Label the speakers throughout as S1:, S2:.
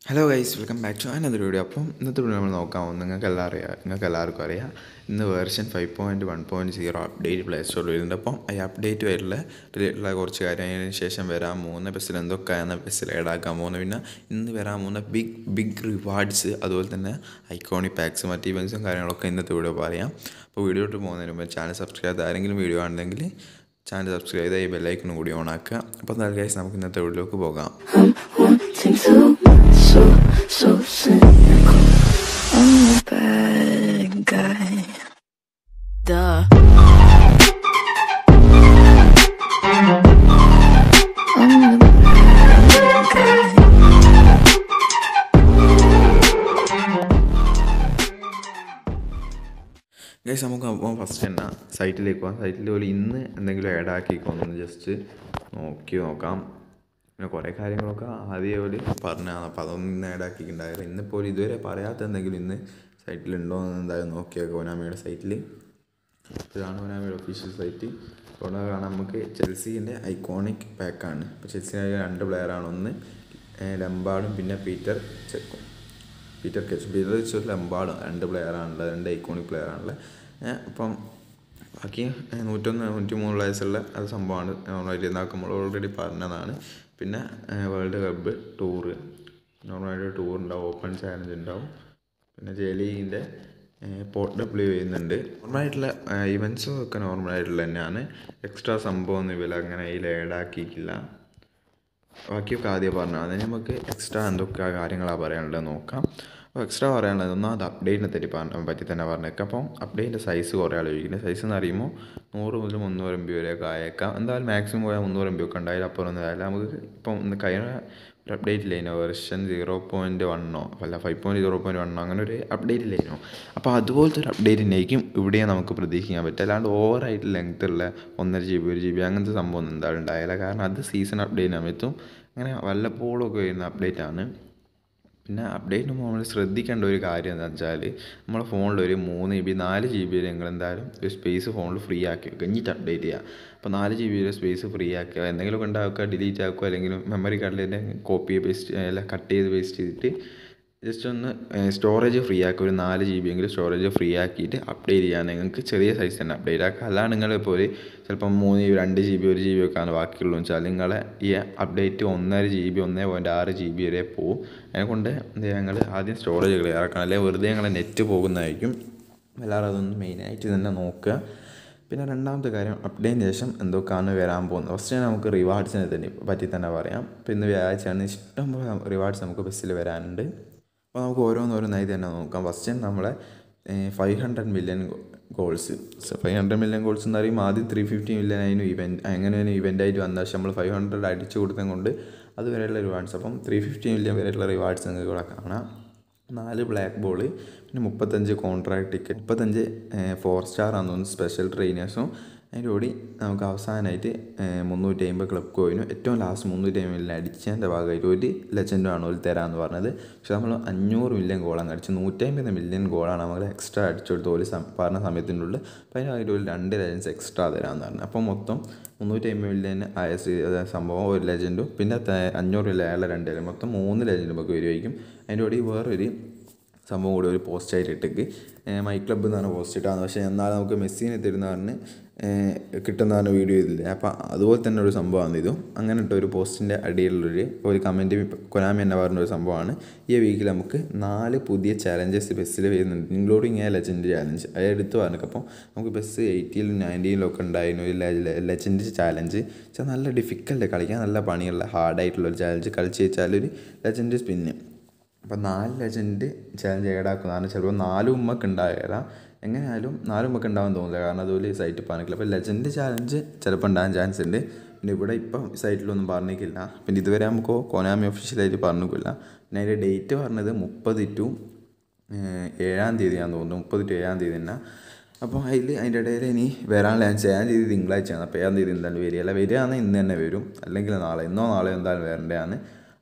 S1: Hello guys welcome back to another video അപ്പം ഇന്നത്തെ video നമ്മൾ നോക്കാൻ പോകുന്നത് നിങ്ങൾക്ക് എല്ലാം അറിയാം നിങ്ങൾക്ക് എല്ലാവർക്കും അറിയാം ഇന്ന് version five point one point zero update play സ്റ്റോറിൽ വരുന്നുണ്ട് അപ്പം ഈ അപ്ഡേറ്റ് വരില്ല റിലേറ്റഡുള്ള കുറച്ച് കാര്യം അതിന് ശേഷം വരാൻ പോകുന്ന ബസ്സിൽ എന്തൊക്കെയാണ് ബസ്സിൽ ആഡാക്കാൻ പോകുന്നത് പിന്നെ ഇന്ന് വരാൻ പോകുന്ന ബിഗ് ബിഗ് റിവാർഡ്സ് അതുപോലെ തന്നെ ഐക്കോണിക് പാക്സ് മറ്റ് ഇവൻസും കാര്യങ്ങളൊക്കെ ഇന്നത്തെ വീഡിയോ പറയാം അപ്പോൾ വീഡിയോട്ട് പോകുന്നതിന് മുമ്പ് ചാനൽ സബ്സ്ക്രൈബ് ചെയ്ത് ആരെങ്കിലും വീഡിയോ ആണെങ്കിൽ ചാനൽ സബ്സ്ക്രൈബ് ചെയ്ത് ഈ ബെല്ലൈക്കനും കൂടി ഓൺ ആക്കുക അപ്പോൾ എന്തായാലും ഗൈസ് നമുക്ക് ഇന്നത്തെ വീഡിയോയിലേക്ക് പോകാം
S2: wanting too much, so, so cynical. I'm a bad guy. Duh. I'm the bad guy.
S1: Guys നമുക്ക് അപ്പോൾ ഫസ്റ്റ് തന്നെ സൈറ്റിലേക്ക് പോകാം സൈറ്റിൽ പോലെ ഇന്ന് എന്തെങ്കിലും ആഡ് ആക്കിക്കോന്ന് ജസ്റ്റ് നോക്കി നോക്കാം പിന്നെ കുറേ കാര്യങ്ങളൊക്കെ ആദ്യമേ പോലെ പറഞ്ഞതാണ് അപ്പോൾ അതൊന്നും ഇന്ന് ആഡ് ആക്കിയിട്ടുണ്ടായിരുന്നു ഇന്നിപ്പോൾ ഇതുവരെ പറയാത്ത എന്തെങ്കിലും ഇന്ന് സൈറ്റിലുണ്ടോ എന്ന് എന്തായാലും നോക്കിയാൽ കോനാമിയുടെ സൈറ്റിൽ ഇതാണ് കോനാമിയുടെ ഒഫീഷ്യൽ സൈറ്റ് ഇവിടെ കാണാം നമുക്ക് ചെൽസീൻ്റെ ഐക്കോണിക് പാക്കാണ് ഇപ്പോൾ ചെൽസിയുടെ രണ്ട് പ്ലെയറാണ് ഒന്ന് ഏഹ് ലംബാർഡും പിന്നെ പീറ്റർ ചെക്കും പീറ്റർ കെച്ച് പീറ്റർ കെച്ച് ഒരു ലംബാർഡും രണ്ട് പ്ലെയറാണുള്ളത് രണ്ട് ഐക്കോണിക് പ്ലെയറാണുള്ളത് ഏഹ് അപ്പം ബാക്കി ഏഹ് നൂറ്റൊന്ന് നൂറ്റി മൂന്ന് വയസ്സുള്ള അത് സംഭവമാണ് നോർമലായിട്ട് ഇതാക്കും നമ്മൾ ഓൾറെഡി പറഞ്ഞതാണ് പിന്നെ വേൾഡ് കപ്പ് ടൂറ് നോർമലായിട്ട് ടൂർ ഉണ്ടാവും ഓപ്പൺ ചാലഞ്ച് ഉണ്ടാവും പിന്നെ ജെ ലീഗിൻ്റെ പോർട്ട് ഡബ്ല്യു ചെയ്യുന്നുണ്ട് നോർമലായിട്ടുള്ള ഇവൻസും ഒക്കെ നോർമലായിട്ടുള്ള തന്നെയാണ് എക്സ്ട്രാ സംഭവമൊന്നും ഇവർ അങ്ങനെ അതിൽ ആഡാക്കിയിട്ടില്ല ബാക്കിയൊക്കെ ആദ്യം പറഞ്ഞാൽ അതിന് നമുക്ക് എക്സ്ട്രാ എന്തൊക്കെ കാര്യങ്ങളാണ് പറയാനുള്ളത് നോക്കാം അപ്പോൾ എക്സ്ട്രാ പറയാനുള്ളത് ഒന്നും അത് അപ്ഡേറ്റിനെ തെറ്റി പറഞ്ഞ പറ്റി തന്നെ പറഞ്ഞേക്കാം അപ്പം അപ്ഡേറ്റിൻ്റെ സൈസ് കുറേ ആൾ ചോദിക്കുന്നത് സൈസ് എന്ന് പറയുമ്പോൾ നൂറ് മുതൽ മുന്നൂറ് എം ബി വരെയൊക്കെ ആയേക്കാം എന്തായാലും മാക്സിമം പോയാൽ മുന്നൂറ് എം ബി ഒക്കെ ഉണ്ടായാലും അപ്പുറം ഒന്നും ആയാലും നമുക്ക് ഇപ്പം ഇന്ന് കഴിഞ്ഞ ഒരു അപ്ഡേറ്റ് ഇല്ലേനോ വെർഷൻ സീറോ പോയിൻറ്റ് വണ്ണോ അല്ല ഫൈവ് പോയിൻറ്റ് സീറോ പോയിൻറ്റ് വണ്ണോ അങ്ങനെ ഒരു അപ്ഡേറ്റ് ഇല്ലേനോ അപ്പോൾ അതുപോലത്തെ ഒരു അപ്ഡേറ്റിൻ്റെയും ഇവിടെ നമുക്ക് പ്രതീക്ഷിക്കാൻ പറ്റും അല്ലാണ്ട് ഓവറായിട്ട് ലെങ്ത് ഉള്ള ഒന്നര ജി ബി ഒരു ജി ബി അങ്ങനത്തെ സംഭവം ഒന്നും എന്തായാലും ഉണ്ടായില്ല കാരണം അത് സീസൺ അപ്ഡേറ്റ് സമയത്തും അങ്ങനെ വല്ലപ്പോഴൊക്കെ വരുന്ന അപ്ഡേറ്റ് ആണ് പിന്നെ അപ്ഡേറ്റ് നമ്മൾ ശ്രദ്ധിക്കേണ്ട ഒരു കാര്യം എന്താ വെച്ചാൽ നമ്മളെ ഫോണിൽ ഒരു മൂന്ന് ജി ബി നാല് ജി ബി വരെ നിങ്ങൾ എന്തായാലും ഒരു സ്പേസ് ഫോണിൽ ഫ്രീ ആക്കി വെക്കുക എന്നിട്ട് അപ്ഡേറ്റ് ചെയ്യുക അപ്പോൾ നാല് ജി ബി വരെ സ്പേസ് ഫ്രീ ആക്കുക എന്തെങ്കിലുമൊക്കെ ഉണ്ടാക്കുക ഡിലീറ്റ് ആക്കുക അല്ലെങ്കിൽ മെമ്മറി കാർഡിൽ കോപ്പി പേസ്റ്റ് അല്ല കട്ട് ചെയ്ത് പേസ്റ്റ് ചെയ്തിട്ട് ജസ്റ്റ് ഒന്ന് സ്റ്റോറേജ് ഫ്രീ ആക്കുക ഒരു നാല് ജി ബി എങ്കിലും സ്റ്റോറേജ് ഫ്രീ ആക്കിയിട്ട് അപ്ഡേറ്റ് ചെയ്യാൻ നിങ്ങൾക്ക് ചെറിയ സൈസ് തന്നെ അപ്ഡേറ്റ് ആക്കുക അല്ലാണ്ട് നിങ്ങളിപ്പോൾ ഒരു ചിലപ്പം മൂന്ന് ജി ബി രണ്ട് ജി ബി ഒരു ജി ബി ഒക്കെ ആണ് ബാക്കിയുള്ളൂ വെച്ചാൽ നിങ്ങളെ ഈ അപ്ഡേറ്റ് ഒന്നര ജി ബി ഒന്നേ പോയിൻറ്റ് ആറ് ജി ബി വരെ പോകും അതിനെക്കൊണ്ട് എന്ത് ചെയ്യുക ഞങ്ങൾ ആദ്യം സ്റ്റോറേജ് ക്ലിയർ ആക്കണം അല്ലെങ്കിൽ വെറുതെ ഞങ്ങളെ നെറ്റ് പോകുന്നതായിരിക്കും എല്ലാവരും അതൊന്ന് മെയിനായിട്ട് തന്നെ നോക്കുക പിന്നെ രണ്ടാമത്തെ കാര്യം അപ്ഡേറ്റിന് ശേഷം എന്തൊക്കെയാണ് വരാൻ പോകുന്നത് ഫസ്റ്റ് നമുക്ക് റിവാർഡ്സിനെ തന്നെ പറ്റി തന്നെ പറയാം ഇപ്പോൾ ഇന്ന് വ്യാഴാഴ്ചയാണ് ഇഷ്ടംപോലെ റിവാർഡ്സ് നമുക്ക് ബസ്സിൽ വരാനുണ്ട് അപ്പോൾ നമുക്ക് ഓരോന്നോരോന്നായി തന്നെ നോക്കാം ഫസ്റ്റ് നമ്മളെ five hundred million goals five hundred million goals എന്ന് പറയുമ്പോൾ ആദ്യം ത്രീ ഫിഫ്റ്റി മില്യൺ ആയിരുന്നു ഇവൻറ്റ് അങ്ങനെയാണ് ഇവൻ്റ് ആയിട്ട് വന്നത് പക്ഷേ നമ്മൾ ഫൈവ് ഹൺഡ്രഡ് അടിച്ചു കൊടുത്തത് കൊണ്ട് അതുവരെയുള്ള റിവാർഡ്സ് അപ്പം ത്രീ ഫിഫ്റ്റി മില്യൺ വരെയുള്ള റിവാർഡ്സ് നിങ്ങൾക്ക് ഇവിടെ കാണാം നാല് ബ്ലാക്ക് ബോൾ പിന്നെ മുപ്പത്തഞ്ച് കോൺട്രാക്ട് ടിക്കറ്റ് മുപ്പത്തഞ്ച് ഫോർ സ്റ്റാർ ആണെന്ന് തോന്നുന്നു സ്പെഷ്യൽ ട്രെയിനേഴ്സും അതിൻ്റെ കൂടി നമുക്ക് അവസാനമായിട്ട് മുന്നൂറ്റി അമ്പത് ക്ലബ് കോയിനും ഏറ്റവും ലാസ്റ്റ് മുന്നൂറ്റി അമ്പത് മില്യൺ അടിച്ചതിൻ്റെ ഭാഗമായിട്ട് ഒരു ലെജൻഡാണ് ഒരു തരാമെന്ന് പറഞ്ഞത് പക്ഷേ നമ്മൾ അഞ്ഞൂറ് മില്യൺ ഗോളാണ് അടിച്ച് നൂറ്റമ്പത് മില്യൺ ഗോളാണ് നമ്മൾ എക്സ്ട്രാ അടിച്ചു കൊടുത്ത് ഒരു പറഞ്ഞ സമയത്തിൻ്റെ ഉള്ളിൽ അപ്പോൾ അതിനായിട്ട് ഒരു രണ്ട് ലെജൻസ് എക്സ്ട്രാ തരാമെന്ന് പറഞ്ഞു അപ്പോൾ മൊത്തം മുന്നൂറ്റി അമ്പത് മില്യൺ ആയ സംഭവം ഒരു ലെജൻഡും പിന്നെ അഞ്ഞൂറ് മില്യൺ അയാളെ രണ്ട് ലെജൻഡ് മൊത്തം മൂന്ന് ലെജൻഡ് നമുക്ക് വരുമായിരിക്കും അതിൻ്റെ കൂടി വേറൊരു സംഭവം കൂടി ഒരു പോസ്റ്റായിട്ട് ഇട്ടേക്ക് മൈ ക്ലബ്ബ് എന്ന് പറഞ്ഞ പോസ്റ്റ് ഇട്ടാണ് പക്ഷേ എന്നാൽ നമുക്ക് മെസ്സിനെ തരുന്ന പറഞ്ഞ് കിട്ടുന്ന പറഞ്ഞ വീഡിയോ ഇതില്ല അപ്പോൾ അതുപോലെ തന്നെ ഒരു സംഭവമാണ് ഇതും അങ്ങനെ ഇട്ട ഒരു പോസ്റ്റിൻ്റെ അടിയിലുള്ളൊരു ഒരു കമൻറ്റ് കൊനാമി എന്നെ പറഞ്ഞ ഒരു സംഭവമാണ് ഈ വീക്കിൽ നമുക്ക് നാല് പുതിയ ചാലഞ്ചസ് ബസ്സിൽ വരുന്നുണ്ട് ഇൻക്ലൂഡിങ് എ ലെജൻഡ് ചാലഞ്ച് അത് എടുത്ത് പറഞ്ഞപ്പോൾ നമുക്ക് ബസ് എയ്റ്റിയിലും നയൻറ്റീനിലും ഒക്കെ ഉണ്ടായിരുന്നു ഒരു ലെജൻഡ് ചാലഞ്ച് വെച്ചാൽ നല്ല ഡിഫിക്കൽട്ട് കളിക്കാൻ നല്ല പണിയുള്ള ഹാർഡായിട്ടുള്ള ഒരു ചാലഞ്ച് കളിച്ച് വെച്ചാൽ ഒരു ലെജൻഡ് സ്പിന്ന് അപ്പോൾ നാല് ലെജൻഡ് ചാലഞ്ച് ഏടാക്കുന്നതാണ് ചിലപ്പോൾ നാല് ഉമ്മക്ക് ഉണ്ടായേരാം എങ്ങനെയായാലും നാല് ഉമ്മക്ക് ഉണ്ടാവാൻ തോന്നില്ല കാരണം അതുപോലെ ഈ സൈറ്റ് പറഞ്ഞില്ല അപ്പോൾ ലെജൻഡ് ചാലഞ്ച് ചിലപ്പോൾ ഉണ്ടാകാൻ ചാൻസ് ഉണ്ട് പിന്നെ ഇവിടെ ഇപ്പം സൈറ്റിലൊന്നും പറഞ്ഞിട്ടില്ല പിന്നെ ഇതുവരെ നമുക്ക് കൊനാമി ഒഫീഷ്യലായിട്ട് പറഞ്ഞിട്ടില്ല പിന്നെ അതിൻ്റെ ഡേറ്റ് പറഞ്ഞത് മുപ്പത് ടു ഏഴാം തീയതിയാണെന്ന് തോന്നുന്നു മുപ്പത് ടു ഏഴാം തീയതി തന്നെ അപ്പോൾ അതിൽ അതിൻ്റെ ഇടയിൽ ഇനി വരാനുള്ള ചാൻസ് ഏഴാം തീയതി തിങ്കളാഴ്ചയാണ് അപ്പോൾ ഏഴാം തീയതി എന്തായാലും വരികയല്ല വരികയാണെങ്കിൽ ഇന്ന് തന്നെ വരും അല്ലെങ്കിൽ നാളെ ഇന്നോ നാളെ എന്തായാലും വരേണ്ടതാണ്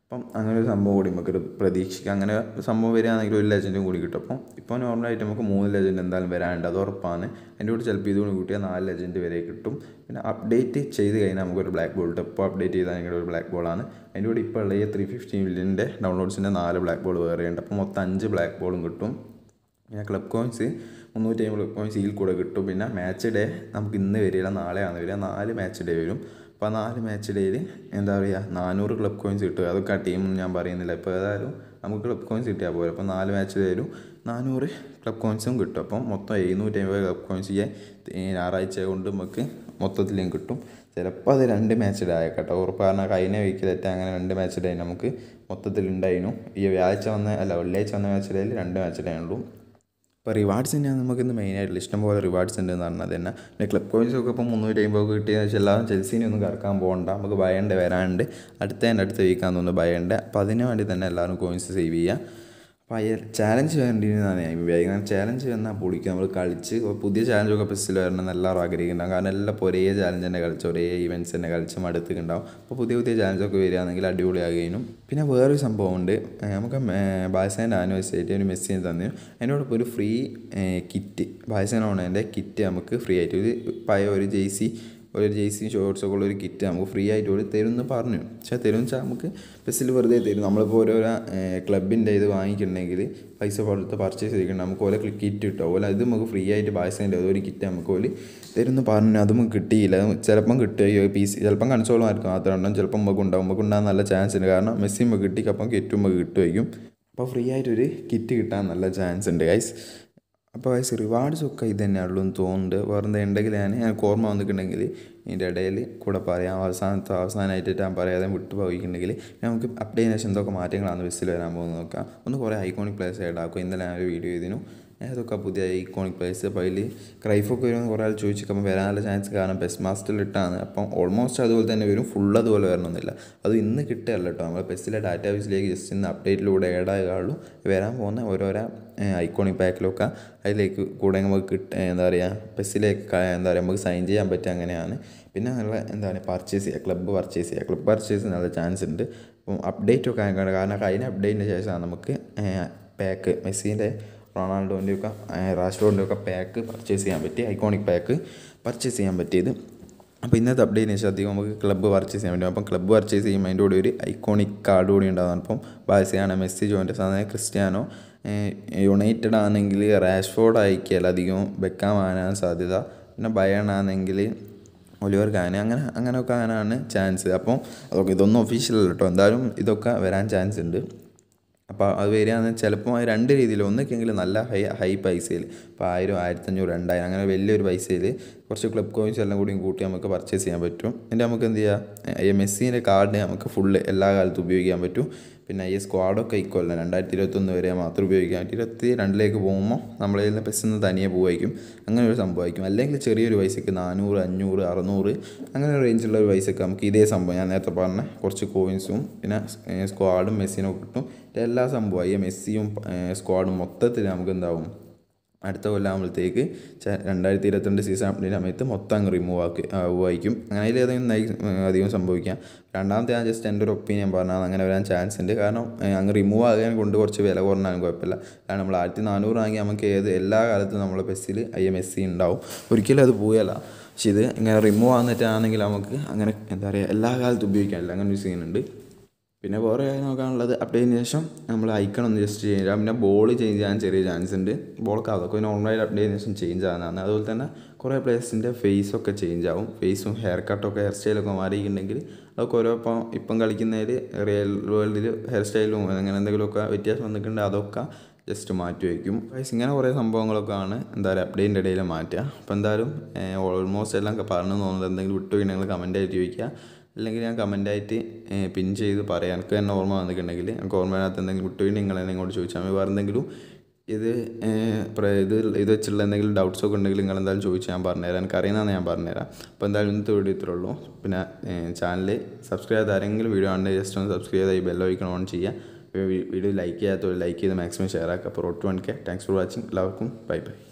S1: അപ്പം അങ്ങനെ ഒരു സംഭവം കൂടി നമുക്ക് ഒരു പ്രതീക്ഷിക്കാം അങ്ങനെ ഒരു സംഭവം വരികയാണെങ്കിൽ ഒരു ലെജൻഡും കൂടി കിട്ടും അപ്പം ഇപ്പോൾ നോർമലായിട്ട് നമുക്ക് മൂന്ന് ലെജൻഡ് എന്തായാലും വരാനുണ്ട് അത് ഉറപ്പാണ് അതിൻ്റെ കൂടെ ചിലപ്പോൾ ഇതുകൂടി കൂട്ടിയാൽ നാല് ലെജൻഡ് വരെ കിട്ടും പിന്നെ അപ്ഡേറ്റ് ചെയ്ത് കഴിഞ്ഞാൽ നമുക്കൊരു ബ്ലാക്ക് ബോൾ കിട്ടും ഇപ്പോൾ അപ്ഡേറ്റ് ചെയ്താൽ ഒരു ബ്ലാക്ക് ബോളാണ് അതിൻ്റെ കൂടെ ഇപ്പോൾ ഉള്ള ഈ ത്രീ ഫിഫ്റ്റി മില്യൻ്റെ ഡൗൺലോഡ്സിൻ്റെ നാല് ബ്ലാക്ക് ബോൾ വേറെയുണ്ട് അപ്പോൾ മൊത്തം അഞ്ച് ബ്ലാക്ക് ബോളും കിട്ടും പിന്നെ ക്ലബ് കോയിൻസ് മുന്നൂറ്റി അമ്പത് ക്ലബ് കോയിൻസ് ഇതിൽ കൂടെ കിട്ടും പിന്നെ മാച്ച് ഡേ നമുക്ക് ഇന്ന് വരില്ല നാളെയാണ് വരിക നാല് മാച്ച് ഡേ വരും അപ്പോൾ ആ നാല് മാച്ച് ഡേയിൽ എന്താ പറയുക നാനൂറ് ക്ലബ് കോയിൻസ് കിട്ടും അതൊക്കെ ആ ടീം ഞാൻ പറയുന്നില്ല ഇപ്പോൾ ഏതായാലും നമുക്ക് ക്ലബ് കോയിൻസ് കിട്ടിയാൽ പോരെ അപ്പോൾ നാല് മാച്ച് ഡേയിലും നാനൂറ് ക്ലബ് കോയിൻസും കിട്ടും അപ്പം മൊത്തം എഴുന്നൂറ്റി അമ്പത് ക്ലബ് കോയിൻസ് ചെയ്യാൻ ഈ ഞായറാഴ്ച കൊണ്ട് നമുക്ക് മൊത്തത്തിലും കിട്ടും ചിലപ്പോൾ അത് രണ്ട് മാച്ച് ഡേ ആയിക്കോട്ടെ ഉറപ്പ് കാരണം കഴിഞ്ഞ വീക്കിലെറ്റ അങ്ങനെ രണ്ട് മാച്ച് ഡേ നമുക്ക് മൊത്തത്തിൽ ഉണ്ടായിരുന്നു ഈ വ്യാഴ്ച വന്ന അല്ല വെള്ളിയാഴ്ച വന്ന മാച്ച് ഡേയിൽ രണ്ട് മാച്ച് ഡേ ഉള്ളൂ ഇപ്പോൾ റിവാർഡ്സ് തന്നെയാണ് നമുക്കിന്ന് മെയിനായിട്ടുള്ള ഇഷ്ടംപോലെ റിവാർഡ്സ് ഉണ്ട് എന്ന് പറഞ്ഞത് തന്നെ പിന്നെ ക്ലബ് കോയിൻസ് ഒക്കെ ഇപ്പോൾ മുന്നൂറ്റി അമ്പത് കിട്ടിയെന്ന് വെച്ചാൽ എല്ലാവരും ചെൽസിനെ ഒന്നും കറക്കാൻ പോകണ്ട നമുക്ക് ഭയണ്ട് വരാനുണ്ട് അടുത്തതിൻ്റെ അടുത്ത് വീക്കാൻ തോന്നുന്നു ഭയണ്ട് അപ്പോൾ അതിന് വേണ്ടി തന്നെ എല്ലാവരും കോയിൻസ് സേവ് ചെയ്യുക അപ്പോൾ അയ്യ ചാലഞ്ച് വേണ്ടിയിരുന്നാണ് ഞാൻ വൈകുന്നേരം ചാലഞ്ച് വന്നാൽ പൊളിക്കുക നമ്മൾ കളിച്ച് പുതിയ ചാലഞ്ചൊക്കെ പെസ്സിൽ വരണം എന്ന് എല്ലാവരും ആഗ്രഹിക്കുന്നുണ്ടാവും കാരണം എല്ലാം ഇപ്പോൾ ഒരേ ചാലഞ്ച് തന്നെ കളിച്ച് ഒരേ ഇവൻറ്റ്സ് തന്നെ കളിച്ച് മടുത്തിട്ടുണ്ടാവും അപ്പോൾ പുതിയ പുതിയ ചാലഞ്ചൊക്കെ വരികയാണെങ്കിൽ അടിപൊളിയാകുകയും പിന്നെ വേറൊരു സംഭവമുണ്ട് ഏഹ് നമുക്ക് ബാഴ്സേൻ്റെ ആനിവേഴ്സറി ഒരു മെസ്സേജ് തന്നു അതിനോടൊപ്പം ഒരു ഫ്രീ കിറ്റ് ബാഴ്സേന ഓണേൻ്റെ കിറ്റ് നമുക്ക് ഫ്രീ ആയിട്ട് ഒരു പഴയ ഒരു ജെയ്സി ഒരു ജെയ്സി ഷോർട്സൊക്കെ ഉള്ള ഒരു കിറ്റ് നമുക്ക് ഫ്രീ ആയിട്ട് കൂടി തരും എന്ന് പറഞ്ഞു പക്ഷേ തരും വെച്ചാൽ നമുക്ക് ബസ്സിൽ വെറുതെ തരും നമ്മളിപ്പോൾ ഓരോരോ ക്ലബിൻ്റെ ഇത് വാങ്ങിക്കണമെങ്കിൽ പൈസ കൊടുത്ത് പർച്ചേസ് ചെയ്തിട്ടുണ്ട് നമുക്ക് ഓരോ കിറ്റ് കിട്ടും അതുപോലെ അത് നമുക്ക് ഫ്രീ ആയിട്ട് ബാഴ്സേൻ്റെ ഒരു കിറ്റ് നമുക്ക് ഓല് തരുമെന്ന് പറഞ്ഞു അത് നമുക്ക് കിട്ടിയില്ല ചിലപ്പം കിട്ടുകയോ പി സി ചിലപ്പം കൺസോളുമായിരിക്കും മാത്രം ഉണ്ടാവും ചിലപ്പം നമുക്ക് ഉണ്ടാവും നമുക്ക് ഉണ്ടാകാൻ നല്ല ചാൻസ് ഉണ്ട് കാരണം മെസ്സി നമുക്ക് കിട്ടിക്കപ്പം കിറ്റും നമുക്ക് കിട്ടുമായിരിക്കും അപ്പോൾ ഫ്രീ ആയിട്ടൊരു കിറ്റ് കിട്ടാൻ നല്ല ചാൻസ് ഉണ്ട് ഗൈസ് അപ്പോൾ ഗൈസ് റിവാർഡ്സ് ഒക്കെ ഇത് തന്നെയുള്ളൂ എന്ന് തോന്നുന്നുണ്ട് വേറെ എന്തെങ്കിലും ഉണ്ടെങ്കിൽ ഞാൻ എനിക്ക് ഓർമ്മ വന്നിട്ടുണ്ടെങ്കിൽ ഇതിൻ്റെ ഇടയിൽ കൂടെ പറയാം അവസാനത്തെ അവസാനമായിട്ട് ഞാൻ പറയാതെ വിട്ടു പോയിട്ടുണ്ടെങ്കിൽ നമുക്ക് അപ്ഡേറ്റ് ശേഷം എന്തൊക്കെ മാറ്റങ്ങളാണ് ബസ്സിൽ വരാൻ പോകുന്നത് നോക്കാം ഒന്ന് കുറേ ഐക്കോണിക് പ്ലേസ് ആയിട്ടാക്കും ഇന്നലെ ഞാൻ ഒരു വീഡിയോ ചെയ്തിരുന്നു ഏതൊക്കെ പുതിയ ഐക്കോണിക് പ്ലേസ് അപ്പോൾ അതിൽ ക്രൈഫൊക്കെ വരുമെന്ന് കുറേ ആൾ ചോദിച്ചപ്പോൾ വരാനുള്ള ചാൻസ് കാരണം ബെസ്റ്റ് മാസ്റ്ററിൽ ഇട്ടാണ് അപ്പം ഓൾമോസ്റ്റ് അതുപോലെ തന്നെ വരും ഫുൾ അതുപോലെ വരണമെന്നില്ല അത് ഇന്ന് കിട്ടുകയല്ല കേട്ടോ നമ്മൾ ബസ്സിലെ ഡാറ്റാ ബേസിലേക്ക് ജസ്റ്റ് ഇന്ന് അപ്ഡേറ്റിലൂടെ ആഡ് ആകുകയുള്ളൂ വരാൻ പോകുന്ന ഓരോരോ ഐക്കോണിക് പാക്കിലൊക്കെ അതിലേക്ക് കൂടെ നമുക്ക് കിട്ട എന്താ പറയുക ബസ്സിലേക്ക് എന്താ പറയുക നമുക്ക് സൈൻ ചെയ്യാൻ പറ്റുക അങ്ങനെയാണ് പിന്നെ നല്ല എന്താ പറയുക പർച്ചേസ് ചെയ്യുക ക്ലബ്ബ് പർച്ചേസ് ചെയ്യുക ക്ലബ്ബ് പർച്ചേസ് നല്ല ചാൻസ് ഉണ്ട് അപ്പം അപ്ഡേറ്റ് ഒക്കെ ആയിക്കാണ് കാരണം കഴിഞ്ഞ അപ്ഡേറ്റിന് ശേഷമാണ് നമുക്ക് പാക്ക് മെസ്സിൻ്റെ റൊണാൾഡോൻ്റെ ഒക്കെ റാഷ്ഫോർഡിൻ്റെ ഒക്കെ പാക്ക് പർച്ചേസ് ചെയ്യാൻ പറ്റി ഐക്കോണിക് പാക്ക് പർച്ചേസ് ചെയ്യാൻ പറ്റിയത് അപ്പോൾ ഇന്നത്തെ അപ്ഡേറ്റിന് ശേഷം അധികം നമുക്ക് ക്ലബ്ബ് പർച്ചേസ് ചെയ്യാൻ പറ്റും അപ്പം ക്ലബ്ബ് പർച്ചേസ് ചെയ്യുമ്പോൾ അതിൻ്റെ കൂടെ ഒരു ഐക്കോണിക് കാർഡ് കൂടി ഉണ്ടാകും അപ്പം ബാഴ്സയാണ് മെസ്സി ജോയിൻ്റെ സാധനം ക്രിസ്ത്യാനോ യുണൈറ്റഡ് ആണെങ്കിൽ റാഷ്ഫോർഡ് ആയിരിക്കില്ല അധികവും ബെക്കാം ആകാൻ സാധ്യത പിന്നെ ബയൺ ആണെങ്കിൽ ഒലിവർ കാന അങ്ങനെ അങ്ങനെയൊക്കെ ആകാനാണ് ചാൻസ് അപ്പം അതൊക്കെ ഇതൊന്നും ഒഫീഷ്യൽ അല്ല കേട്ടോ എന്തായാലും ഇതൊക്കെ വരാൻ ചാൻസ് ഉണ്ട് അപ്പോൾ അത് വരികയാണെന്ന് ചിലപ്പോൾ രണ്ട് രീതിയിൽ ഒന്നൊക്കെയെങ്കിലും നല്ല ഹൈ ഹൈ പൈസയിൽ ഇപ്പോൾ ആയിരം ആയിരത്തഞ്ഞൂറ് രണ്ടായിരം അങ്ങനെ വലിയൊരു പൈസയിൽ കുറച്ച് ക്ലബ് കോയിൻസ് എല്ലാം കൂടി കൂട്ടി നമുക്ക് പർച്ചേസ് ചെയ്യാൻ പറ്റും എന്നിട്ട് നമുക്ക് എന്ത് ചെയ്യാം മെസ്സിൻ്റെ കാർഡ് നമുക്ക് ഫുള്ള് എല്ലാ കാലത്തും ഉപയോഗിക്കാൻ പറ്റും പിന്നെ ഈ സ്ക്വാഡൊക്കെ ഈക്വൽ അല്ല രണ്ടായിരത്തി ഇരുപത്തൊന്ന് വരെ മാത്രം ഉപയോഗിക്കാൻ പറ്റും ഇരുപത്തി രണ്ടിലേക്ക് പോകുമ്പോൾ നമ്മളെ നിന്ന് ബസ്സിൽ നിന്ന് തനിയെ പോകുമായിരിക്കും അങ്ങനെ ഒരു സംഭവമായിരിക്കും അല്ലെങ്കിൽ ചെറിയൊരു പൈസയ്ക്ക് നാനൂറ് അഞ്ഞൂറ് അറുന്നൂറ് അങ്ങനെ ഒരു റേഞ്ചുള്ള ഒരു പൈസയ്ക്ക് നമുക്ക് ഇതേ സംഭവം ഞാൻ നേരത്തെ പറഞ്ഞ കുറച്ച് കോയിൻസും പിന്നെ സ്ക്വാഡും മെസ്സിനും കിട്ടും എല്ലാ സംഭവമായി മെസ്സിയും സ്ക്വാഡും മൊത്തത്തിൽ നമുക്ക് എന്താവും അടുത്ത കൊല്ലാകുമ്പോഴത്തേക്ക് രണ്ടായിരത്തി ഇരുപത്തിരണ്ട് സീസൺ അപ്ഡേറ്റ് സമയത്ത് മൊത്തം അങ്ങ് റിമൂവ് ആക്കി ആവുമായിരിക്കും അങ്ങനെ അതിൽ ഏതെങ്കിലും അധികം സംഭവിക്കാം രണ്ടാമത്തെ ഞാൻ ജസ്റ്റ് എൻ്റെ ഒരു ഒപ്പീനിയൻ പറഞ്ഞാൽ അങ്ങനെ വരാൻ ചാൻസ് ഉണ്ട് കാരണം അങ്ങ് റിമൂവ് ആകാൻ കൊണ്ട് കുറച്ച് വില കുറഞ്ഞാലും കുഴപ്പമില്ല കാരണം നമ്മൾ ആയിരത്തി നാനൂറ് ആണെങ്കിൽ നമുക്ക് ഏത് എല്ലാ കാലത്തും നമ്മളെ ബസ്സിൽ ഐ എം എസ് സി ഉണ്ടാവും ഒരിക്കലും അത് പോയല്ല പക്ഷെ ഇത് ഇങ്ങനെ റിമൂവ് ആകുന്നിട്ടാണെങ്കിൽ നമുക്ക് അങ്ങനെ എന്താ പറയുക എല്ലാ കാലത്തും ഉപയോഗിക്കാനില്ല അങ്ങനെ ഒരു സീനുണ്ട് പിന്നെ വേറെ കാര്യം നോക്കാനുള്ളത് അപ്ഡേറ്റിന് ശേഷം നമ്മൾ ഐക്കൺ ഒന്ന് ജസ്റ്റ് ചെയ്യുക പിന്നെ ബോൾ ചേഞ്ച് ചെയ്യാൻ ചെറിയ ചാൻസ് ഉണ്ട് ബോളൊക്കെ അതൊക്കെ നോർമലായിട്ട് അപ്ഡേറ്റിന് ശേഷം ചേഞ്ച് ആകുന്നതാണ് അതുപോലെ തന്നെ കുറേ പ്ലേയേഴ്സിൻ്റെ ഫേസൊക്കെ ചേഞ്ച് ആവും ഫേസും ഹെയർ കട്ടൊക്കെ ഹെയർ സ്റ്റൈലൊക്കെ മാറിയിട്ടുണ്ടെങ്കിൽ അതൊക്കെ ഓരോ ഇപ്പം ഇപ്പം കളിക്കുന്നതിൽ റിയൽ വേൾഡിൽ ഹെയർ സ്റ്റൈലും അങ്ങനെ എന്തെങ്കിലുമൊക്കെ വ്യത്യാസം വന്നിട്ടുണ്ട് അതൊക്കെ ജസ്റ്റ് മാറ്റി വയ്ക്കും ഗൈസ് ഇങ്ങനെ കുറേ സംഭവങ്ങളൊക്കെ ആണ് എന്താ പറയുക അപ്ഡേറ്റിൻ്റെ ഇടയിൽ മാറ്റുക അപ്പോൾ എന്തായാലും ഓൾമോസ്റ്റ് എല്ലാം പറഞ്ഞു തോന്നുന്നത് എന്തെങ്കിലും വിട്ടുപോയി നിങ്ങൾ കമൻ്റ് ആയിട്ട് ചോദിക്കുക അല്ലെങ്കിൽ ഞാൻ കമൻ്റായിട്ട് പിൻ ചെയ്ത് പറയാം എനിക്ക് തന്നെ ഓർമ്മ വന്നിട്ടുണ്ടെങ്കിൽ എനിക്ക് ഓർമ്മയിനകത്ത് എന്തെങ്കിലും വിട്ടുപോയി നിങ്ങൾ എന്നെ ഇങ്ങോട്ട് ചോദിച്ചാൽ മതി വേറെ എന്തെങ്കിലും ഇത് ഇത് ഇത് വെച്ചുള്ള എന്തെങ്കിലും ഡൗട്ട്സ് ഒക്കെ ഉണ്ടെങ്കിൽ നിങ്ങൾ എന്തായാലും ചോദിച്ചാൽ ഞാൻ പറഞ്ഞുതരാം എനിക്ക് അറിയുന്നതാണ് ഞാൻ പറഞ്ഞുതരാം അപ്പോൾ എന്തായാലും ഇന്നത്തെ വീഡിയോ ഇത്രേ ഉള്ളൂ പിന്നെ ചാനൽ സബ്സ്ക്രൈബ് ചെയ്ത് ആരെങ്കിലും വീഡിയോ ആണെങ്കിൽ ജസ്റ്റ് ഒന്ന് സബ്സ്ക്രൈബ് ചെയ്ത് ഈ ബെല്ലൈക്കൺ ഓൺ ചെയ്യുക വീഡിയോ ലൈക്ക് ചെയ്യാത്തവർ ലൈക്ക് ചെയ്ത് മാക്സിമം ഷെയർ ആക്കുക അപ്പോൾ road one K thanks for watching എല്ലാവർക്കും ബൈ ബൈ